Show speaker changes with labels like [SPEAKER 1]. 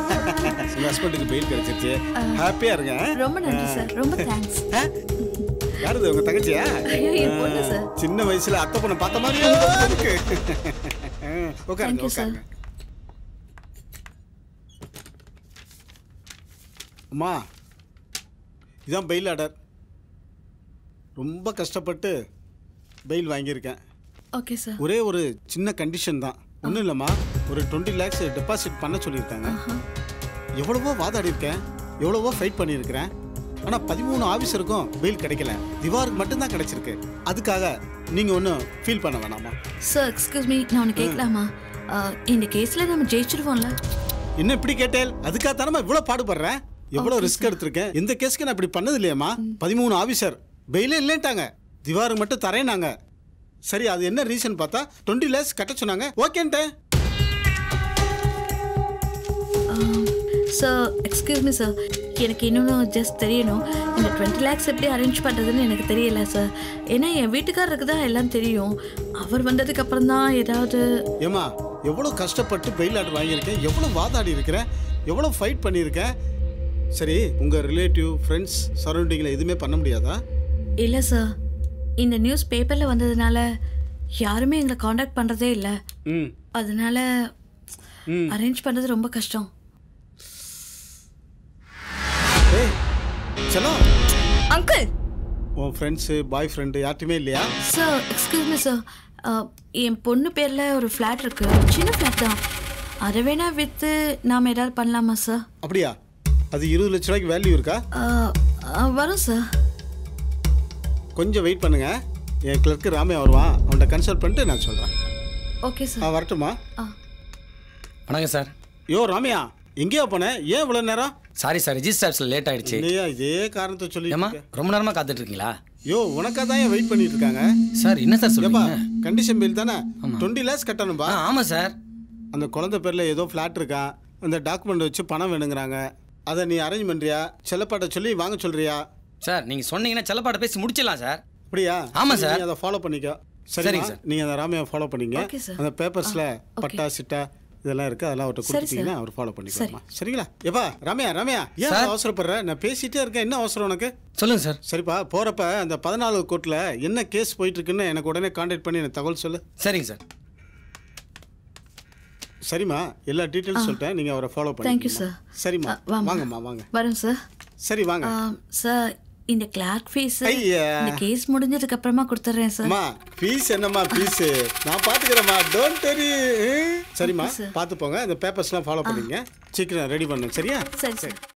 [SPEAKER 1] உங்க ஹஸ்பண்டுக்கு பெயில் கிடைச்சிருச்சு ஹாப்பியா இருங்க
[SPEAKER 2] ரொம்ப நன்றி சார் ரொம்ப தேங்க்ஸ்
[SPEAKER 1] ஆ? யாருது உங்க தங்கச்சியா
[SPEAKER 2] ஐயோ, என் பொண்ணு சார்.
[SPEAKER 1] சின்ன வயசுல அத்தை பொண்ணை பார்த்த மாதிரியே இருக்கு உட்காருங்க
[SPEAKER 2] Thank you, sir.
[SPEAKER 1] உட்காருங்க அம்மா இதான் பெயில் ஆர்டர் ரொம்ப கஷ்டப்பட்டு பெயில் வாங்கியிருக்கேன்
[SPEAKER 2] ஓகே சார்
[SPEAKER 1] ஒரே ஒரு சின்ன கண்டிஷன் தான் ஒன்றும் இல்லைம்மா ஒரு டுவெண்ட்டி லேக்ஸ் டெபாசிட் பண்ண சொல்லியிருக்காங்க எவ்வளவோ வாதாடி இருக்கேன் எவ்வளவோ ஃபைட் பண்ணியிருக்கிறேன் ஆனால் பதிமூணு ஆஃபீஸருக்கும் பெயில் கிடைக்கல திவாருக்கு மட்டும்தான் கிடைச்சிருக்கு அதுக்காக நீங்கள் ஒன்றும் ஃபீல் பண்ண வேணாமா
[SPEAKER 2] சார் எக்ஸ்கியூஸ் மீ நான் ஒன்று கேட்கலாமா அஹ், இந்த கேஸில் நம்ம ஜெயிச்சிருவோம்ல
[SPEAKER 1] என்ன இப்படி கேட்டேல் அதுக்காக தானே இவ்வளோ பாடுபடுறேன் எவ்வளோ ரிஸ்க் எடுத்திருக்கேன் எந்த கேஸ்க்கு நான் இப்படி பண்ணது இல்லையாம்மா பதிமூணு ஆஃபீஸர் பெயிலே இல்லைன்ட்டாங்க திவாருக்கு மட்டும் தரேனாங்க சரி அது என்ன ரீசன் பார்த்தா டுவெண்ட்டி லேக்ஸ் கட்ட சொன்னாங்க ஓகேன்ட்டேன்
[SPEAKER 2] சார் எக்ஸ்கியூஸ் மீ சார் எனக்கு இன்னொன்று ஜஸ்ட் தெரியணும் இந்த டுவெண்ட்டி லேக்ஸ் எப்படி அரேஞ்ச் பண்ணுறதுன்னு எனக்கு தெரியல சார் ஏன்னா என் வீட்டுக்காரருக்கு தான் எல்லாம் தெரியும் அவர் வந்ததுக்கு அப்புறம் தான் ஏதாவது
[SPEAKER 1] ஏமா எவ்வளோ கஷ்டப்பட்டு பெயில் ஆர்டர் வாங்கியிருக்கேன் எவ்வளோ வாதாடி இருக்கிறேன் எவ்வளோ ஃபைட் பண்ணியிருக்கேன் சரி உங்கள் ரிலேட்டிவ் ஃப்ரெண்ட்ஸ் சரௌண்டிங்கில் எதுவுமே பண்ண முடியாதா
[SPEAKER 2] இல்லை சார் இந்த நியூஸ் பேப்பரில் வந்ததுனால யாருமே எங்களை காண்டாக்ட் பண்ணுறதே இல்லை
[SPEAKER 1] ம்
[SPEAKER 2] அதனால
[SPEAKER 1] ம்
[SPEAKER 2] அரேஞ்ச் பண்ணுறது ரொம்ப கஷ்டம்
[SPEAKER 1] ஏய் செல்லம்
[SPEAKER 2] அங்கிள்
[SPEAKER 1] உன் ஃப்ரெண்ட்ஸு பாய் ஃப்ரெண்டு யார்ட்டுமே இல்லையா
[SPEAKER 2] சார் எக்ஸ்கியூஸ் மீ சார் என் பொண்ணு பேரில் ஒரு ஃப்ளாட் இருக்கு சின்ன ஃப்ளாட் தான் அதை வேணா விற்று நாம் ஏதாவது பண்ணலாமா சார்
[SPEAKER 1] அப்படியா அது இருபது லட்ச ரூபாய்க்கு வேல்யூ இருக்கா
[SPEAKER 2] வரும் சார்
[SPEAKER 1] கொஞ்சம் வெயிட் பண்ணுங்க என் கிளர்க்கு ராமையா வருவான் அவன்கிட்ட கன்சல்ட் பண்ணிட்டு நான் சொல்கிறேன்
[SPEAKER 2] ஓகே சார்
[SPEAKER 1] நான் வரட்டுமா
[SPEAKER 2] ஆ
[SPEAKER 3] வணக்கம் சார்
[SPEAKER 1] யோ ராமையா எங்கேயா போனேன் ஏன் இவ்வளோ நேரம்
[SPEAKER 3] சாரி சார் ரிஜிஸ்டர்ஸில் லேட் ஆயிடுச்சு
[SPEAKER 1] இல்லையா இதே காரணத்தை சொல்லி
[SPEAKER 3] ஏமா ரொம்ப நேரமாக காத்துட்டு இருக்கீங்களா
[SPEAKER 1] யோ உனக்காக தான் ஏன் வெயிட் பண்ணிட்டு இருக்காங்க
[SPEAKER 3] சார் என்ன சார்
[SPEAKER 1] ஏப்பா
[SPEAKER 3] சொல்லுங்க
[SPEAKER 1] கண்டிஷன் பில் தானே டுவெண்ட்டி லேக்ஸ் கட்டணும்பா
[SPEAKER 3] ஆ ஆமாம் சார்
[SPEAKER 1] அந்த குழந்தை பேரில் ஏதோ ஃப்ளாட் இருக்கா அந்த டாக்குமெண்ட் வச்சு பணம் வேணுங்கிறாங்க அதை நீ அரேஞ்ச் பண்ணுறியா செல்லப்பாட்ட சொல்லி வாங்க சொல்றியா
[SPEAKER 3] சார் நீங்கள் சொன்னீங்கன்னா செல்லப்பாட்ட பேசி முடிச்சிடலாம் சார்
[SPEAKER 1] அப்படியா
[SPEAKER 3] ஆமா
[SPEAKER 1] சரி,
[SPEAKER 3] சார்.
[SPEAKER 1] நீ அதை ஃபாலோ பண்ணிக்கோ
[SPEAKER 3] சரிங்க
[SPEAKER 1] சரிங்க
[SPEAKER 3] சார்.
[SPEAKER 1] சார் நீங்கள் அந்த ராமையா ஃபாலோ பண்ணிங்க
[SPEAKER 2] Okay, sir.
[SPEAKER 1] அந்த பேப்பர்ஸில்
[SPEAKER 2] okay.
[SPEAKER 1] பட்டா சிட்டா இதெல்லாம் இருக்கு அதெல்லாம் அவர்கிட்ட
[SPEAKER 2] சரி,
[SPEAKER 1] கொடுத்தீங்கன்னா
[SPEAKER 2] sir.
[SPEAKER 1] அவர் ஃபாலோ பண்ணிக்கலாமா சரிங்களா ஏப்பா ராமையா ராமையா ஏன்
[SPEAKER 3] சார்.
[SPEAKER 1] அவ்வளவு அவசரப்படுற நான் பேசிட்டே இருக்கேன் என்ன அவசரம் உனக்கு
[SPEAKER 3] சொல்லுங்கள் சார்
[SPEAKER 1] சரிப்பா போறப்ப அந்த பதினாலு கோர்ட்டில் என்ன கேஸ் போயிட்டு இருக்குன்னு எனக்கு உடனே கான்டாக்ட் பண்ணி எனக்கு தகவல் சொல்லு
[SPEAKER 3] சரிங்க சார்
[SPEAKER 1] சரிம்மா எல்லா டீட்டெயில்ஸ் சொல்லிட்டேன் நீங்கள் அவரை ஃபாலோ
[SPEAKER 2] Thank you,
[SPEAKER 1] பண்ணி
[SPEAKER 2] sir.
[SPEAKER 1] சரிம்மா
[SPEAKER 2] ஆ, வாம்மா.
[SPEAKER 1] வாங்கம்மா வாங்க
[SPEAKER 2] வரும் சார்
[SPEAKER 1] சரி வாங்க
[SPEAKER 2] சார் இந்த கிளார்க் ஃபீஸ்
[SPEAKER 1] ஐயா.
[SPEAKER 2] இந்த கேஸ் முடிஞ்சதுக்கு அப்புறமா கொடுத்துட்றேன் சார்
[SPEAKER 1] அம்மா ஃபீஸ் என்னம்மா ஃபீஸ் நான் பார்த்துக்கிறேம்மா டோன்ட் டெரி சரிம்மா
[SPEAKER 2] Okay, sir.
[SPEAKER 1] பார்த்து போங்க அந்த பேப்பர்ஸ்லாம் ஃபாலோ பண்ணிங்க சீக்கிரம் ரெடி பண்ணுங்க சரியா
[SPEAKER 2] சரி சார்